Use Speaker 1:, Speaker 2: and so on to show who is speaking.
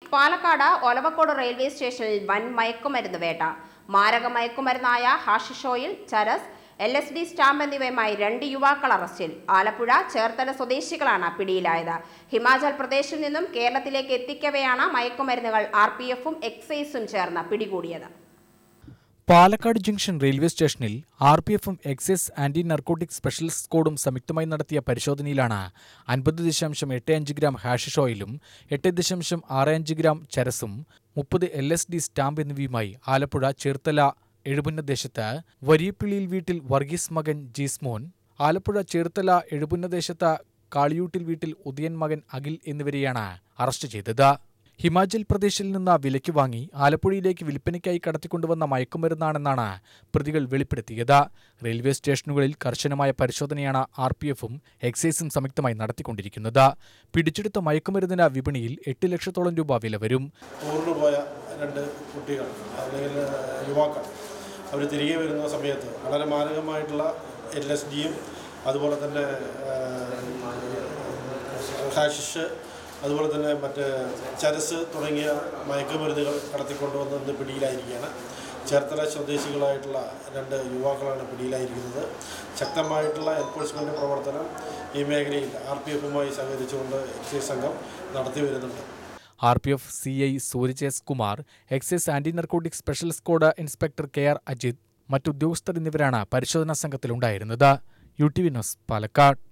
Speaker 1: Palakkad Olavakkode railway സ്റ്റേഷനിൽ വൻ മയക്കുമരുന്ന് വേട്ട മാരക മയക്കുമരുന്നായ ഹാഷിഷോയിൽ charas L S D stamp എന്നിവയുമായി രണ്ട് യുവാക്കൾ അറസ്റ്റിൽ ആലപ്പുഴ ചേർത്തല സ്വദേശികളാണ് പിടിയിലായത് ഹിമാചൽ പ്രദേശിൽ നിന്നും കേരളത്തിലേക്ക് എത്തിക്കവെയാണ് മയക്കുമരുന്നുകൾ ആർ പി എഫും എക്സൈസും ചേർന്ന് പിടികൂടിയത്
Speaker 2: പാലക്കാട് ജംഗ്ഷൻ റെയിൽവേ സ്റ്റേഷനിൽ ആർ പി എഫും എക്സൈസ് ആന്റി നർക്കോട്ടിക് സ്പെഷ്യൽ സ്ക്വാഡും സംയുക്തമായി നടത്തിയ പരിശോധനയിലാണ് അൻപത് ദശാംശം എട്ട് അഞ്ച് ഗ്രാം ഹാഷിഷ് ഓയിലും എട്ട് ദശാംശം ആറ് അഞ്ച് ഗ്രാം ചരസും മുപ്പത് എൽ എസ് ഡി സ്റ്റാമ്പ് എന്നിവയുമായി ആലപ്പുഴ ചേർത്തല എഴുപുന്നദേശത്ത് വരിയപ്പിള്ളിയിൽ വീട്ടിൽ വർഗീസ് മകൻ ജീസ്മോൻ ആലപ്പുഴ ചേർത്തല എഴുപുന്നദേശത്ത് കാളിയൂട്ടിൽ വീട്ടിൽ ഉദയൻ മകൻ അഖിൽ എന്നിവരെയാണ് അറസ്റ്റ് ചെയ്തത് ഹിമാചൽ പ്രദേശിൽ നിന്ന് വിലയ്ക്ക് വാങ്ങി ആലപ്പുഴയിലേക്ക് വിൽപ്പനയ്ക്കായി കടത്തിക്കൊണ്ടുവന്ന മയക്കുമരുന്നാണെന്നാണ് പ്രതികൾ വെളിപ്പെടുത്തിയത് റെയിൽവേ സ്റ്റേഷനുകളിൽ കർശനമായ പരിശോധനയാണ് ആർ പി എഫും എക്സൈസും സംയുക്തമായി നടത്തിക്കൊണ്ടിരിക്കുന്നത് പിടിച്ചെടുത്ത മയക്കുമരുന്നിന് വിപണിയിൽ എട്ട് ലക്ഷത്തോളം രൂപ വില വരും
Speaker 3: ടൂറിന് പോയ രണ്ട് കുട്ടികൾ അല്ലെങ്കിൽ യുവാക്കൾ അവർ തിരികെ വരുന്ന സമയത്ത് വളരെ മാരകമായിട്ടുള്ള എൽ എസ് ഡിയും അതുപോലെ തന്നെ ഹാഷിഷ് അതുപോലെ തന്നെ മറ്റ് ചരസ് തുടങ്ങിയ മയക്കുമരുന്നുകൾ കടത്തിക്കൊണ്ടുവന്ന് ഇന്ന് പിടിയിലായിരിക്കുകയാണ് ചേർത്തല സ്വദേശികളായിട്ടുള്ള രണ്ട് യുവാക്കളാണ് പിടിയിലായിരിക്കുന്നത് ശക്തമായിട്ടുള്ള എൻഫോഴ്സ്മെൻറ്റ് പ്രവർത്തനം ഈ മേഖലയിൽ ആർ പി എഫുമായി സഹകരിച്ചുകൊണ്ട് എക്സൈസ് സംഘം നടത്തി വരുന്നുണ്ട്
Speaker 2: R P F C I Suraj S Kumar excise anti narcotic special squad inspector K R Ajith മറ്റുദ്യോഗസ്ഥർ എന്നിവരാണ് പരിശോധനാ സംഘത്തിലുണ്ടായിരുന്നത് U T V news Palakkad